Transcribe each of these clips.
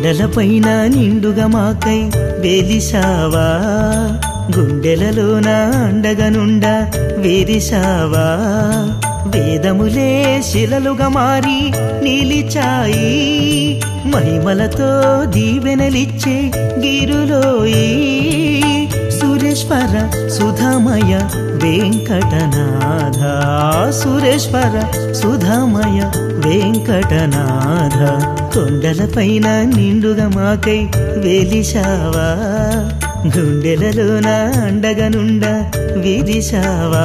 కొండలపైన నిండుగా మాకై వెలిసావా గుండెలలోన అండగనుండా వేరిసావా వేదములే శిలలుగా మారి నిలిచాయి మహిమలతో దీవెనలిచ్చే గిరులోయి సురేశ్వర సుధామయ వెంకటనాథ సురేశ్వర సుధామయ వెంకటనాథ కొండలపైన నిండుగా మాకై వెలిశావా గుండెలలోన అండగనుండ విరిశావా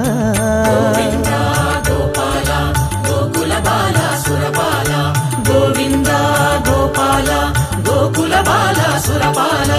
గోపాల గోకుల బాల సురపాల గోవింద గోపాల గోకుల బాల సురపాల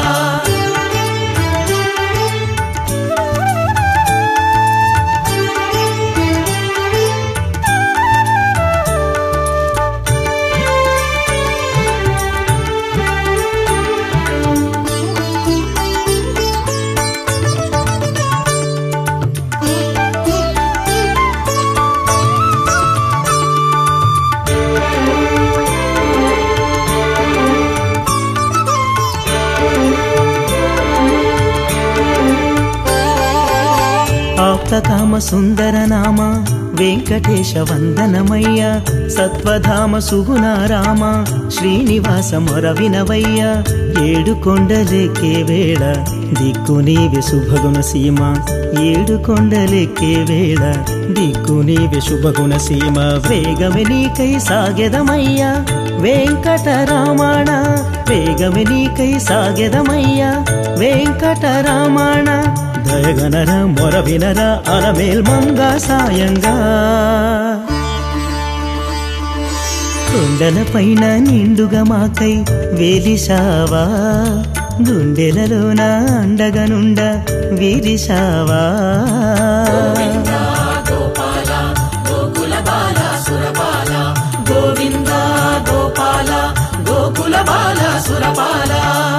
ఆప్తకామ సుందర నామ వెంకటేశ వందనమయ్య సత్వధామ సుగుణ రామ శ్రీనివాస మొర వినవయ్య ఏడు కొండలెక్కే వేళ దిక్కు నీవే శుభగుణ సీమ ఏడు కొండలెక్కే వేళ దిక్కు నీవే శుభగుణ సీమ వేగమే నీకై సాగెదమయ్యా వెంకటరామణ వేగమే నీకై సాగెదమయ్యా వెంకటరామణ దయగనర మొర వినర అలమేల్ మంగ సాయంగా కొండలపైన నిండుగా మాకై వేలిసావా గుండెలలోన అండగనుండ విరిసావా గోపాల గోకుల బాల సురపాల గోవింద గోపాల గోకుల బాల సురపాల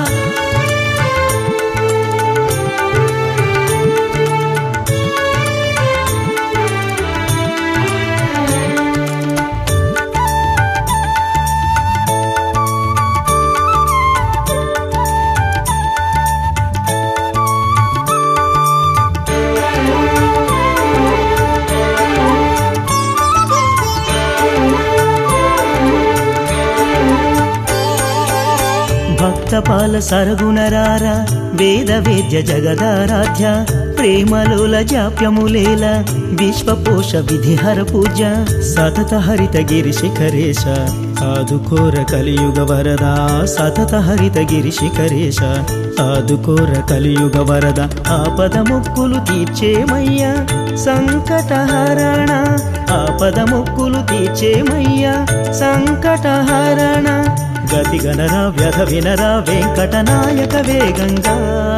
భక్తపాల సరగుణరార వేద వేద్య జగదారాధ్య ప్రేమలోల జాప్యములేల విశ్వపోష విధిహర పూజ సతత హరిత గిరి శిఖరేశ ఆదుకోర కలియుగ వరద సతత హరిత గిరి శిఖరేశ ఆదుకోర కలియుగ వరద ఆపద మొక్కులు తీర్చేమయ్యా సంకటహరణ ఆపద మొక్కులు తీర్చేమయ్యా సంకటహరణ గతి గణర వ్యధ వినర వెంకటనాయక వేగంగా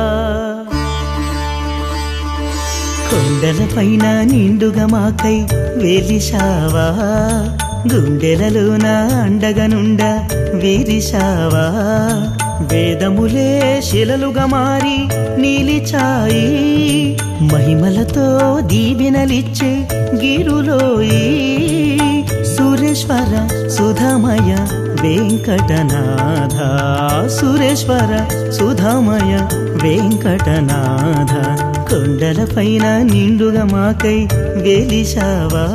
కొండలపైన నిండుగా మాకై వెలిశావా గుండెలలోన అండగనుండ విరిశావా వేదములే శిలలుగా మారి నిలిచాయి మహిమలతో దీవెనలిచ్చే గిరులోయి సురేశ్వర సుధామయ వెంకటనాథ సురేశ్వర సుధామయ వెంకటనాథ కొండలపైన నిండుగా మాకై వెలిశావా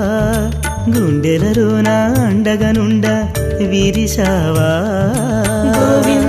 గుండెలలోన అండగనుండ విరిశావా గోవింద